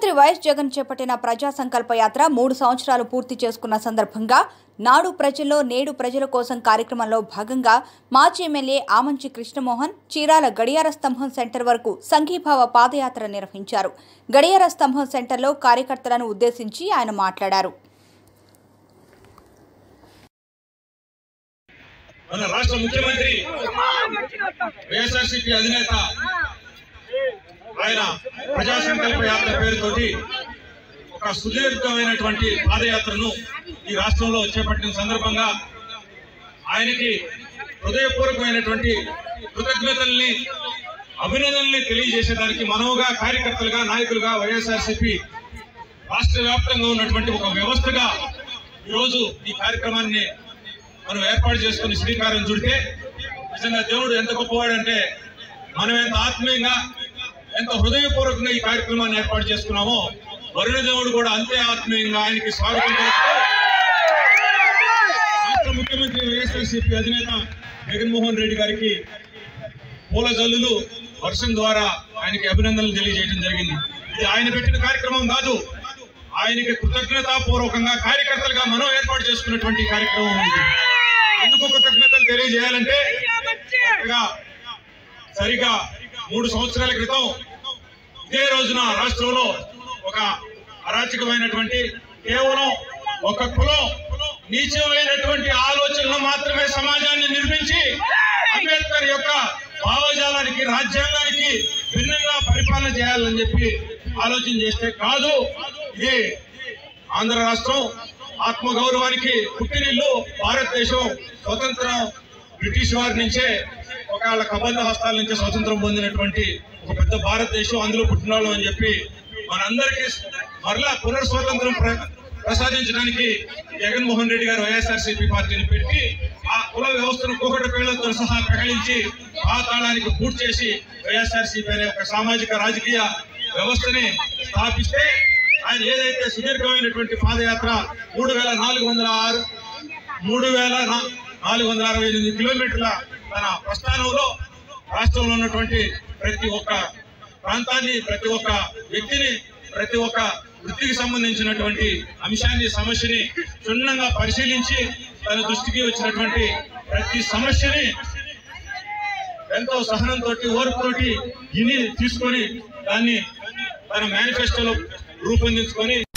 ముఖ్యమంత్రి వైఎస్ జగన్ చేపట్టిన ప్రజా సంకల్ప యాత్ర మూడు సంవత్సరాలు పూర్తి చేసుకున్న సందర్భంగా నాడు ప్రజల్లో నేడు ప్రజల కోసం కార్యక్రమంలో భాగంగా మాజీ ఎమ్మెల్యే ఆమంచి కృష్ణమోహన్ చీరాల గడియార స్తంభం సెంటర్ వరకు సంఘీభావ పాదయాత్ర నిర్వహించారు గడియార స్తంభం సెంటర్లో కార్యకర్తలను ఉద్దేశించి ఆయన మాట్లాడారు మన రాష్ట్ర ముఖ్యమంత్రి వైఎస్ఆర్సీపీ అధినేత ఆయన ప్రజా సంకల్ప యాత్ర పేరుతోటి ఒక సుదీర్ఘమైనటువంటి పాదయాత్రను ఈ రాష్ట్రంలో చేపట్టిన సందర్భంగా ఆయనకి హృదయపూర్వకమైనటువంటి కృతజ్ఞతల్ని అభినందనల్ని తెలియజేసేదానికి మనవుగా కార్యకర్తలుగా నాయకులుగా వైఎస్ఆర్సీపీ రాష్ట్ర వ్యాప్తంగా ఉన్నటువంటి ఒక వ్యవస్థగా ఈరోజు ఈ కార్యక్రమాన్ని మనం ఏర్పాటు చేసుకుని శ్రీకారం చుడితే నిజంగా దేవుడు ఎంత గొప్పవాడంటే మనం ఎంత ఆత్మీయంగా ఎంత హృదయపూర్వకంగా ఈ కార్యక్రమాన్ని ఏర్పాటు చేసుకున్నామో వరుణ దేవుడు కూడా అంతే ఆత్మీయంగా ఆయనకి స్వాగతం పలుకుతూ రాష్ట్ర ముఖ్యమంత్రి వైఎస్ఆర్సీపీ అధినేత జగన్మోహన్ రెడ్డి గారికి పూల జల్లులు వర్షం ద్వారా ఆయనకి అభినందనలు తెలియజేయడం జరిగింది ఇది ఆయన పెట్టిన కార్యక్రమం కాదు ఆయనకి కృతజ్ఞతాపూర్వకంగా కార్యకర్తలుగా మనం ఏర్పాటు చేసుకున్నటువంటి కార్యక్రమం ఇది ఎందుకు కృతజ్ఞతలు తెలియజేయాలంటే కరెక్ట్గా సరిగా మూడు సంవత్సరాల క్రితం ఇదే రోజున రాష్ట్రంలో ఒక అరాచకమైనటువంటి కేవలం ఒక కులం నీచమైనటువంటి ఆలోచనలు మాత్రమే సమాజాన్ని నిర్మించి అంబేద్కర్ యొక్క భావజాలానికి రాజ్యాంగానికి భిన్నంగా పరిపాలన చేయాలని చెప్పి ఆలోచన చేస్తే కాదు ఇది ఆంధ్ర రాష్ట్రం ఆత్మగౌరవానికి పుట్టినిల్లు భారతదేశం స్వతంత్రం బ్రిటిష్ వారి నుంచే ఒకవేళ కబంధ హస్తాల నుంచి స్వతంత్రం పొందినటువంటి ఒక పెద్ద భారతదేశం అందులో పుట్టినోళ్ళం అని చెప్పి మనందరికీ మరలా పునర్స్వాతంత్రం ప్ర- ప్రసాదించడానికి జగన్మోహన్ రెడ్డి గారు వైఎస్ఆర్సీపీ పార్టీని పెట్టి ఆ కుల వ్యవస్థను కోకట పేళ్లతో సహా ప్రకటించి పాతాళానికి పూర్తి చేసి వైఎస్ఆర్సీపీ అనే ఒక సామాజిక రాజకీయ వ్యవస్థని స్థాపిస్తే ఆయన ఏదైతే సుదీర్ఘమైనటువంటి పాదయాత్ర మూడు వేల నాలుగు వందల ఆరు మూడు వేల నా- నాలుగు వందల అరవై ఎనిమిది కిలోమీటర్ల తన ప్రస్థానంలో రాష్ట్రంలో ఉన్నటువంటి ప్రతి ఒక్క ప్రాంతాన్ని ప్రతి ఒక్క వ్యక్తిని ప్రతి ఒక్క వృత్తికి సంబంధించినటువంటి అంశాన్ని సమస్యని క్షుణ్ణంగా పరిశీలించి తన దృష్టికి వచ్చినటువంటి ప్రతి సమస్యని ఎంతో సహనంతో ఓర్పుతోటి విని తీసుకొని దాన్ని తన మేనిఫెస్టోలో రూపొందించుకొని